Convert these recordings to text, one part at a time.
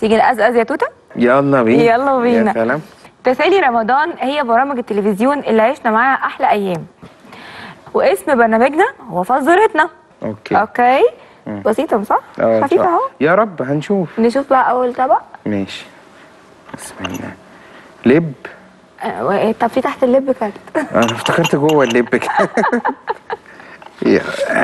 تيجي نقزقز يا توته يلا بينا يلا بينا. يا سلام تسالي رمضان هي برامج التلفزيون اللي عشنا معاها احلى ايام واسم برنامجنا هو فزورتنا اوكي اوكي بسيطه صح اه إن خفيفه شاء- اهو يا رب هنشوف نشوف بقى اول طبق ماشي بسم الله لب آه، و- طب في تحت اللب كارت انا افتكرت جوه اللب كده يا-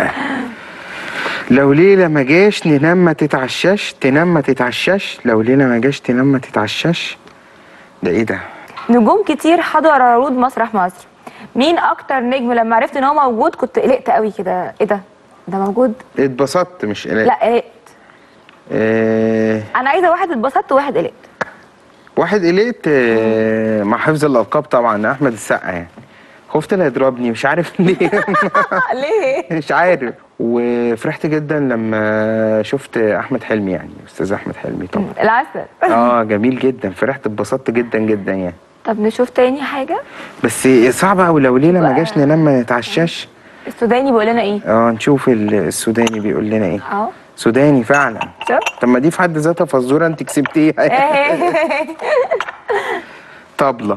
لو ليلة ما جاش ننام ما تتعشاش تنام ما تتعشاش لو ليلة ما جاش تنام ما تتعشاش ده ايه ده نجوم كتير حضروا عروض مسرح مصر مين اكتر نجم لما عرفت ان هو موجود كنت قلقت قوي كده ايه ده ده موجود اتبسطت مش قلقت لا قلقت آه انا عايزه واحد اتبسطت وواحد قلقت واحد قلقت آه مع حفظ الالقاب طبعا احمد السقا يعني خفت لا يضربني مش عارف ليه ليه مش عارف وفرحت جدا لما شفت احمد حلمي يعني استاذ احمد حلمي طبعا العسل اه جميل جدا فرحت اتبسطت جدا جدا يعني طب نشوف تاني حاجه بس صعبة أوي لو ليلة ما جاش ننام ما نتعشاش السوداني بيقول لنا ايه اه نشوف ال- السوداني بيقول لنا ايه اهو سوداني فعلا شوف طب ما دي في حد ذاتها فزورة انت كسبتيها طبلة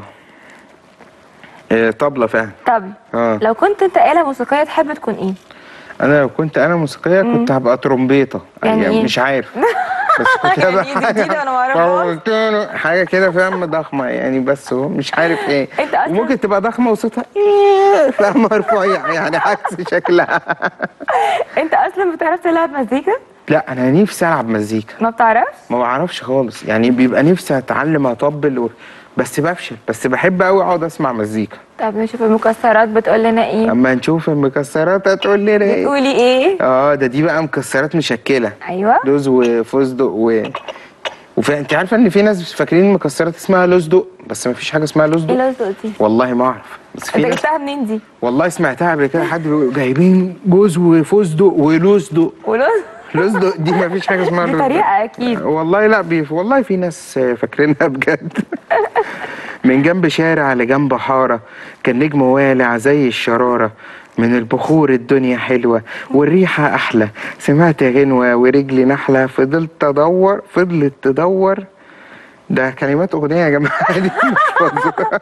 آه طبلة فعلا طب اه لو كنت انت آلة موسيقية تحب تكون ايه؟ انا لو كنت انا موسيقية كنت هبقى ترومبيطة يعني إيه؟ مش عارف بس كنت يعني هبقى دي جديدة وأنا معرفهاش. حاجة حاجة كده فاهم ضخمة يعني بس هو مش عارف ايه أنت أصلاً- وممكن تبقى ضخمة وصوتها إيه، فاهم رفيع يعني عكس شكلها انت اصلا بتعرف تلعب مزيكا؟ لا انا نفسي العب مزيكا ما بتعرفش؟ ما بعرفش خالص يعني بيبقى نفسي اتعلم اطبل و... بس بفشل بس بحب قوي اقعد اسمع مزيكا طب نشوف المكسرات بتقول لنا ايه؟ اما نشوف المكسرات هتقول لي ايه بتقولي ايه؟ اه ده دي بقى مكسرات مشكله ايوه لوز وفستق و وفي انت عارفه ان في ناس فاكرين المكسرات اسمها لوزدق بس ما فيش حاجه اسمها ايه لوزدق الازرق دي؟ والله ما اعرف بس في انت ناس جبتها منين دي؟ والله سمعتها قبل كده حد بيقول جايبين جوز وفستق ولوزدق ولوز لوزدق دي ما فيش حاجه اسمها دي لوزدق. طريقة اكيد والله لا بيف والله في ناس فاكرينها بجد من جنب شارع لجنب حارة كان نجم والع زي الشرارة من البخور الدنيا حلوة والريحة أحلى سمعت غنوة ورجلي نحلة فضلت أدور فضلت تدور ده كلمات أغنية يا جماعة دي مش فزورة.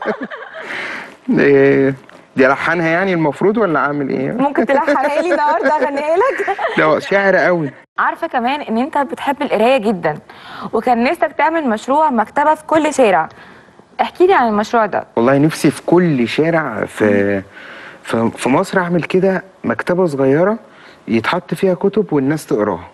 إيه، دي ألحنها يعني المفروض ولا أعمل إيه؟ ممكن تلحنها لي النهارده اغنيها لك ده شعر قوي عارفه كمان ان انت بتحب القرايه جدا وكان نفسك تعمل مشروع مكتبه في كل شارع احكي لي عن المشروع ده والله نفسي في كل شارع في في, في مصر اعمل كده مكتبه صغيره يتحط فيها كتب والناس تقراها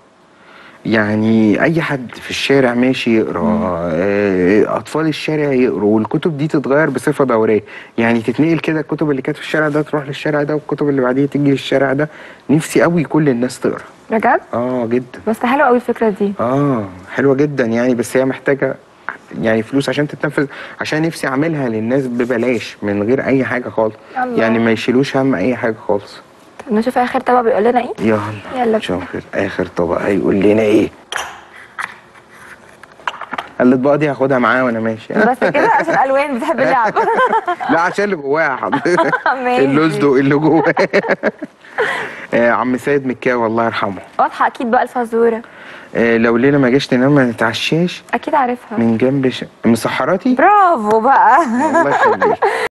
يعني اي حد في الشارع ماشي يقرا آه، اطفال الشارع يقروا والكتب دي تتغير بصفه دوريه يعني تتنقل كده الكتب اللي كانت في الشارع ده تروح للشارع ده والكتب اللي بعديه تيجي للشارع ده نفسي قوي كل الناس تقرا بجد اه جدا بس حلوه قوي الفكره دي اه حلوه جدا يعني بس هي محتاجه يعني فلوس عشان تتنفذ عشان نفسي اعملها للناس ببلاش من غير اي حاجه خالص الله. يعني ما يشيلوش هم اي حاجه خالص طب نشوف اخر طبق بيقول لنا ايه يلا يلا نشوف اخر طبق هيقول لنا ايه الاطباق دي هاخدها معاه وانا ماشي بس كده عشان الوان بتحب اللعب لا عشان اللي جواها حضرتك ماشي. اللوزدق اللي جواه آه، عم سيد مكاوي الله يرحمه واضحه اكيد بقى الفزوره آه، لو ليله ما جاش تنام ما نتعشاش اكيد عارفها من جنب ش... مسحراتي برافو بقى الله يخليك